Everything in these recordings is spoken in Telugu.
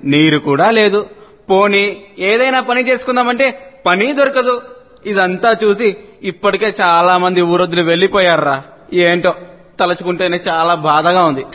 నీరు కూడా లేదు పోనీ ఏదైనా పని చేసుకుందామంటే పని దొరకదు ఇదంతా చూసి ఇప్పటికే చాలా మంది ఊరొద్దులు వెళ్లిపోయారా ఏంటో తలుచుకుంటేనే చాలా బాధగా ఉంది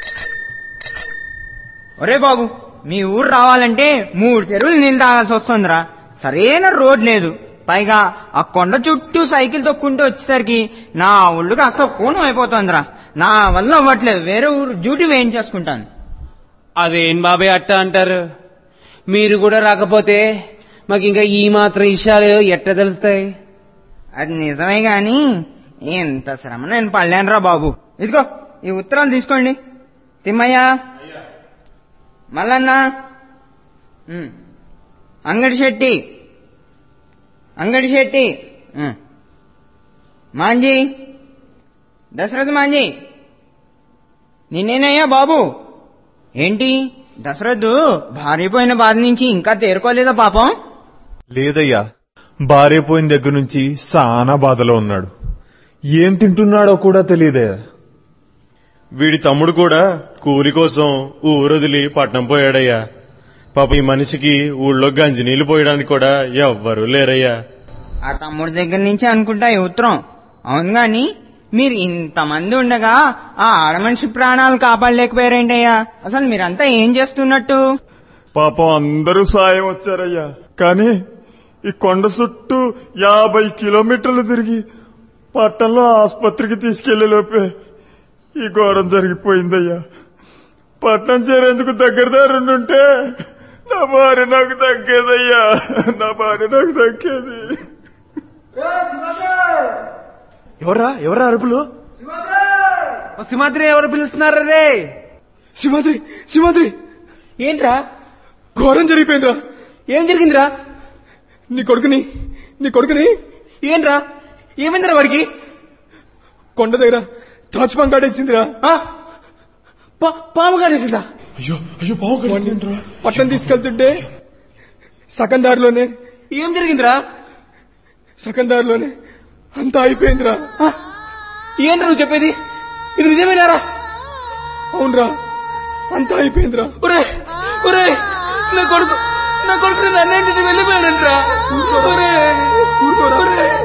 ఒరే బాబు మీ ఊరు రావాలంటే మూడు చెరువులు నీళ్ళు తాగాల్సి వస్తుందిరా సరైన రోడ్ లేదు పైగా ఆ కొండ చుట్టూ సైకిల్ తొక్కుంటూ వచ్చేసరికి నా ఒళ్ళుకి అక్క కోణం అయిపోతుందిరా నా వల్ల అవ్వట్లేదు వేరే ఊరు డ్యూటీ వేయించేసుకుంటాను అదేం బాబాయ్ అట్ట అంటారు మీరు కూడా రాకపోతే మాకు ఇంకా ఈ మాత్రం విషయాలు ఎట్ట తెలుస్తాయి అది నిజమే గాని ఎంత శ్రమ నేను పడలేనురా బాబు ఇదిగో ఈ ఉత్తరాలు తీసుకోండి తిమ్మయ్య మల్లన్న ఉమ్. అంగడి శెట్టి అంగడి శెట్టి ఉమ్. మాంజీ దశరథ మాంజీ నిన్నేనయ్యా బాబు ఏంటి దశరథు భార్యపోయిన బాధ నుంచి ఇంకా తేరుకోలేదా పాపం లేదయ్యా భార్య పోయిన దగ్గర నుంచి సానా బాధలో ఉన్నాడు ఏం తింటున్నాడో కూడా తెలియదయ్యా వీడి తమ్ముడు కూడా కూలి కోసం ఊరొదిలి పట్నం పోయాడయ్యా పాప ఈ మనిషికి ఊళ్ళో గంజి నీళ్లు పోయడానికి కూడా ఎవ్వరూ లేరయ్యా ఆ తమ్ముడి దగ్గర నుంచి అనుకుంటా ఈ ఉత్తరం అవును గాని మీరు ఇంతమంది ఉండగా ఆ ఆడమనిషి ప్రాణాలు కాపాడలేకపోయారేంటయ్యా అసలు మీరంతా ఏం చేస్తున్నట్టు పాపం అందరూ సాయం వచ్చారయ్యా కానీ ఈ కొండ చుట్టూ యాభై కిలోమీటర్లు తిరిగి పట్టణంలో ఆసుపత్రికి తీసుకెళ్లే లోపే ఈ ఘోరం జరిగిపోయిందయ్యా పట్నం చేరేందుకు దగ్గర దారుండుంటే నా భార్య నాకు తగ్గేదయ్యా నా భార్య నాకు తగ్గేది ఎవరా ఎవరా అరుపులు సింహాద్రి ఎవరు పిలుస్తున్నారు రే సింహాద్రి సింహాద్రి ఏంట్రా ఘోరం జరిగిపోయిందిరా ఏం జరిగిందిరా నీ కొడుకుని నీ కొడుకుని ఏంట్రా ఏమైందిరా వాడికి కొండ దగ్గర తాచుపం కాడేసిందిరా ఆ? పా- పాము కాడేసిందా అయ్యో అయ్యో బాగు పట్టణం తీసుకెళ్తుంటే సగం దారిలోనే ఏం జరిగిందిరా సగం దారిలోనే అంతా అయిపోయిందిరా ఆ? ఏంట్రా నువ్వు చెప్పేది ఇది నిజమేనారా అవునరా అంతా అయిపోయిందిరా ఒరే ఒరే నా కొడుకు నా కొడుకు నన్నేంటిది వెళ్ళిపోయాడంట్రా ఒరే ఒరే